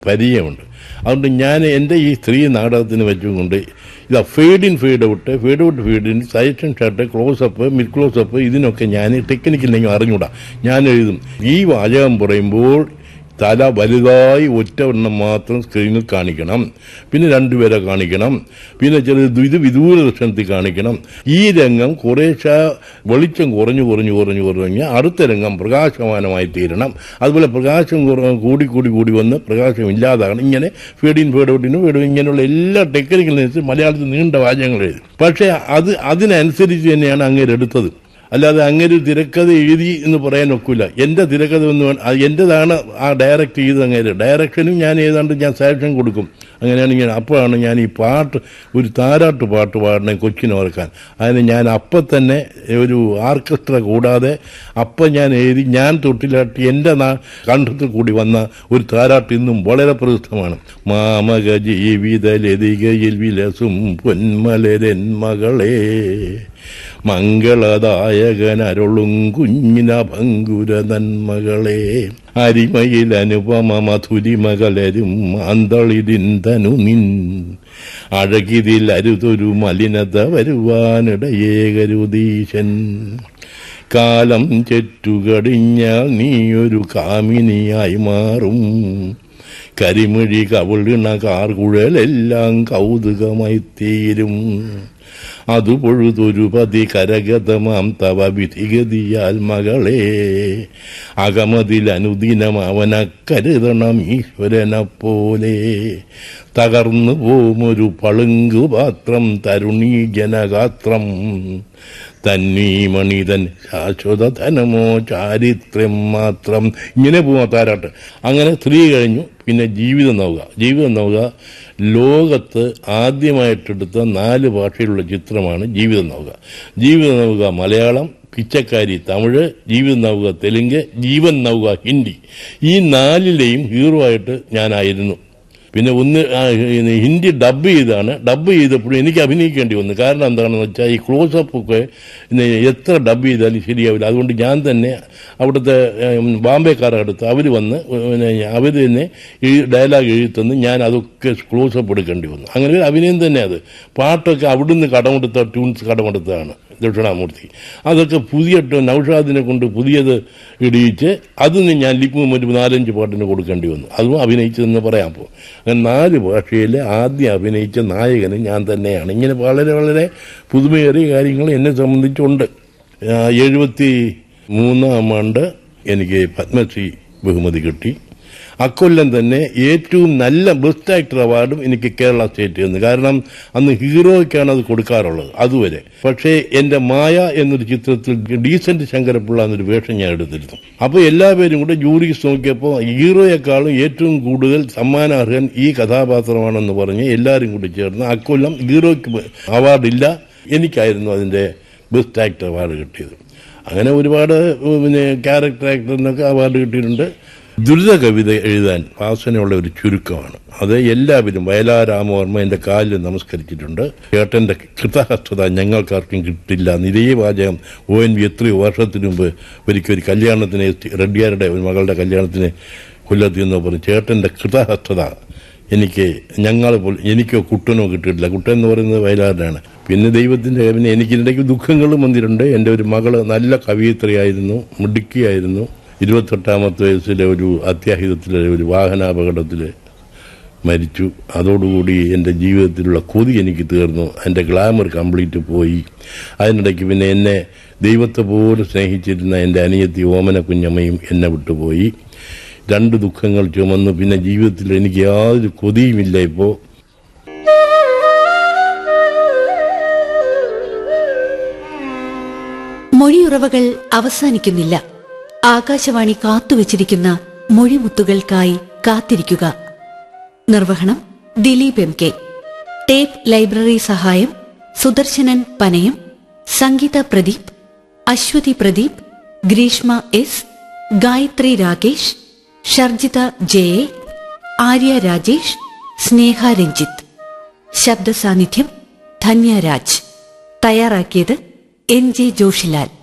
പരിചയമുണ്ട് അതുകൊണ്ട് ഞാൻ എൻ്റെ ഈ സ്ത്രീ നാടകത്തിന് വെച്ചുകൊണ്ട് ഇതാ fade in fade out fade out fade in suggestion shot close up mid close up ഇതിനൊക്കെ ഞാൻ ടെക്നിക്കില്ലെങ്കിൽ അറിഞ്ഞൂടാ ഞാൻ എഴുതും ഈ വാചകം പറയുമ്പോൾ തല വലുതായി ഒറ്റ എണ്ണം മാത്രം സ്ക്രീനിൽ കാണിക്കണം പിന്നെ രണ്ടുപേരെ കാണിക്കണം പിന്നെ ചില ഇത് വിദൂര ദർശനത്തിൽ കാണിക്കണം ഈ രംഗം കുറേശ്ശെ വെളിച്ചം കുറഞ്ഞു കുറഞ്ഞു കുറഞ്ഞു കുറഞ്ഞ് അടുത്ത രംഗം പ്രകാശമാനമായി തീരണം അതുപോലെ പ്രകാശം കുറ- കൂടി കൂടി കൂടി വന്ന് പ്രകാശം ഇല്ലാതാകണം ഇങ്ങനെ ഫീഡിൻ ഫീഡ് ഔട്ടിനും ഫീഡ് ഇങ്ങനെയുള്ള എല്ലാ ടെക്നിക്കലിനനുസരിച്ച് മലയാളത്തിൽ നീണ്ട വാചകങ്ങൾ എഴുതും പക്ഷേ അത് അതിനനുസരിച്ച് തന്നെയാണ് അങ്ങേര് എടുത്തത് അല്ലാതെ അങ്ങനെ ഒരു തിരക്കഥ എഴുതി എന്ന് പറയാൻ ഒക്കില്ല എൻ്റെ തിരക്കഥ എന്ന് വേണം അത് എൻ്റെതാണ് ആ ഡയറക്റ്റ് ചെയ്ത് അങ്ങനെ ഡയറക്ഷനും ഞാൻ ഏതാണ്ട് ഞാൻ സാക്ഷൻ കൊടുക്കും അങ്ങനെയാണ് ഇങ്ങനെ അപ്പോഴാണ് ഞാൻ ഈ പാട്ട് ഒരു താരാട്ട് പാട്ട് പാടണേ കൊച്ചിനെ ഓർക്കാൻ അതിന് ഞാൻ അപ്പം തന്നെ ഒരു ആർക്കസ്ട്ര കൂടാതെ അപ്പം ഞാൻ എഴുതി ഞാൻ തൊട്ടിലാട്ടി എൻ്റെ നാ കണ്ഠത്തിൽ കൂടി വന്ന ഒരു താരാട്ട് ഇന്നും വളരെ പ്രസിദ്ധമാണ് മാമക ജീവിത ലതികയിൽ വിലസും പൊന്മലരൻ മകളെ മംഗളദായകനരുളും കുഞ്ഞിന ഭങ്കുര നന്മകളെ അരിമയിൽ അനുപമ മധുരിമകളരും അന്തളിരിന്തനു നിൻ അഴകിതിൽ അരുതൊരു മലിനത വരുവാനിടയേ കരുതീശൻ കാലം ചെറ്റുകടിഞ്ഞാൽ നീയൊരു കാമിനിയായി മാറും കരിമിഴി കവിളിണ കാർകുഴലെല്ലാം കൗതുകമായി തീരും അതു പൊഴുതൊരു പതി കരഗതമാം തവ വിധിഗതിയാൽ മകളെ അകമതിൽ അനുദിനം അവനക്കരുതണം ഈശ്വരനെ പോലെ തകർന്നു പോമൊരു പളുങ്കു പാത്രം തരുണീ ജനഗാത്രം തന്നീമണിതൻ ശാശ്വത ധനമോ ചാരിത്രം മാത്രം ഇങ്ങനെ പോവാ താരാട്ട് അങ്ങനെ സ്ത്രീ കഴിഞ്ഞു പിന്നെ ജീവിതം നൗക ജീവിതം നൗക ലോകത്ത് ആദ്യമായിട്ടെടുത്ത നാല് ഭാഷയിലുള്ള ചിത്രമാണ് ജീവിതം നൗക ജീവിതം നൗക മലയാളം പിച്ചക്കാരി തമിഴ് ജീവിതം നൗക തെലുങ്ക് ജീവൻ നൗക ഹിന്ദി ഈ നാലിലെയും ഹീറോ ആയിട്ട് ഞാനായിരുന്നു പിന്നെ ഒന്ന് ആ, ഹിന്ദി ഡബ് ചെയ്താണ് ഡബ് ചെയ്തപ്പോഴും എനിക്ക് അഭിനയിക്കേണ്ടി വന്നു കാരണം എന്താണെന്ന് വെച്ചാൽ ഈ ക്ലോസപ്പ് ഒക്കെ ഇന്ന് എത്ര ഡബ് ചെയ്താലും ശരിയാവില്ല അതുകൊണ്ട് ഞാൻ തന്നെ അവിടുത്തെ ഉം, ബാംബെക്കാരുടെ അടുത്ത് അവർ വന്ന് പിന്നെ അവർ തന്നെ ഈ ഡയലോഗ് എഴുതി തന്ന് ഞാൻ അതൊക്കെ ക്ലോസപ്പ് എടുക്കേണ്ടി വന്നു അങ്ങനെ ഒരു അഭിനയം തന്നെ അത് പാട്ടൊക്കെ അവിടുന്ന് കടമെടുത്ത ട്യൂൺസ് കടമെടുത്തതാണ് ദക്ഷിണാമൂർത്തി അതൊക്കെ പുതിയ ട്ട് നൗഷാദിനെ കൊണ്ട് പുതിയത് ഇടിയിച്ച് അതിന് ഞാൻ ലിപ്പും ഒരു നാലഞ്ച് പാട്ടിന് കൊടുക്കേണ്ടി വന്നു അതും അഭിനയിച്ചതെന്ന് പറയാം അപ്പോൾ അങ്ങനെ നാല് ഭാഷയിൽ ആദ്യം അഭിനയിച്ച നായകന് ഞാൻ തന്നെയാണ് ഇങ്ങനെ വളരെ വളരെ പുതുമയേറിയ കാര്യങ്ങൾ എന്നെ സംബന്ധിച്ചുണ്ട് ആ, എഴുപത്തി മൂന്നാം ആണ്ട് എനിക്ക് പത്മശ്രീ ബഹുമതി കിട്ടി അക്കൊല്ലം തന്നെ ഏറ്റവും നല്ല ബെസ്റ്റ് ആക്ടർ അവാർഡും എനിക്ക് കേരള സ്റ്റേറ്റ് തന്നു കാരണം അന്ന് ഹീറോയ്ക്കാണ് അത് കൊടുക്കാറുള്ളത് അതുവരെ പക്ഷേ എന്റെ മായ എന്നൊരു ചിത്രത്തിൽ ഡീസന്റ് ശങ്കരപ്പിള്ള എന്നൊരു വേഷം ഞാൻ എടുത്തിരുന്നു അപ്പോൾ എല്ലാവരും കൂടെ ജൂറീസ് നോക്കിയപ്പോൾ ഹീറോയെക്കാളും ഏറ്റവും കൂടുതൽ സമ്മാനാർഹൻ ഈ കഥാപാത്രമാണെന്ന് പറഞ്ഞ് എല്ലാവരും കൂടി ചേർന്ന് അക്കൊല്ലം ഹീറോയ്ക്ക് അവാർഡില്ല എനിക്കായിരുന്നു അതിന്റെ ബെസ്റ്റ് ആക്ടർ അവാർഡ് കിട്ടിയത് അങ്ങനെ ഒരുപാട് ഉം, പിന്നെ ക്യാരക്ടർ ആക്ടറിനൊക്കെ അവാർഡ് കിട്ടിയിട്ടുണ്ട് ദുരിത കവിത എഴുതാൻ വാസനയുള്ള ഒരു ചുരുക്കമാണ് അത് എല്ലാവരും വയലാർ രാമവർമ്മ എന്റെ കാലിൽ നമസ്കരിച്ചിട്ടുണ്ട് ചേട്ടന്റെ കൃതഹസ്തത ഞങ്ങൾക്കാർക്കും കിട്ടില്ല നിരേ വാചകം ഒ എൻ വി എത്രയോ വർഷത്തിന് മുമ്പ് ഒരിക്കൽ ഒരു കല്യാണത്തിന് എത്തി- റെഡ്ഡിയാരുടെ ഒരു മകളുടെ കല്യാണത്തിന് കൊല്ലത്തിൽ നിന്ന് പറഞ്ഞു ചേട്ടന്റെ കൃതഹസ്തത എനിക്ക് ഞങ്ങൾ എനിക്കോ കുട്ടനോ കിട്ടിയിട്ടില്ല കുട്ടൻ എന്ന് പറയുന്നത് വയലാറിനാണ് പിന്നെ ദൈവത്തിന്റെ പിന്നെ എനിക്കിടയ്ക്ക് ദുഃഖങ്ങളും വന്നിട്ടുണ്ട് എൻ്റെ ഒരു മകള് നല്ല കവിയത്രിയായിരുന്നു മിടുക്കിയായിരുന്നു ഇരുപത്തെട്ടാമത്തെ വയസ്സിലെ ഒരു അത്യാഹിതത്തിലെ ഒരു വാഹനാപകടത്തിൽ മരിച്ചു അതോടുകൂടി എൻ്റെ ജീവിതത്തിലുള്ള കൊതി എനിക്ക് തീർന്നു എൻ്റെ ഗ്ലാമർ കംപ്ലീറ്റ് പോയി അതിനിടയ്ക്ക് പിന്നെ എന്നെ ദൈവത്തെ പോലെ സ്നേഹിച്ചിരുന്ന എൻ്റെ അനിയത്തി ഓമന കുഞ്ഞമ്മയും എന്നെ വിട്ടുപോയി രണ്ട് ദുഃഖങ്ങൾ ചുമന്നു പിന്നെ ജീവിതത്തിൽ എനിക്ക് യാതൊരു കൊതിയുമില്ല ഇപ്പോൾ മൊഴിയുറവകൾ അവസാനിക്കുന്നില്ല ആകാശവാണി കാത്തുവച്ചിരിക്കുന്ന മൊഴിമുത്തുകൾക്കായി കാത്തിരിക്കുക നിർവഹണം Dileep M K tape library സഹായം Sudarsanan Panayam Sangeetha Pradeep Aswathi Pradeep Greeshma S Gayathri Rakesh Sharjitha J A, Arya Rajesh Sneha Ranjith ശബ്ദ സാന്നിധ്യം ധന്യ രാജ് തയ്യാറാക്കിയത് എൻ ജെ ജോഷിലാൽ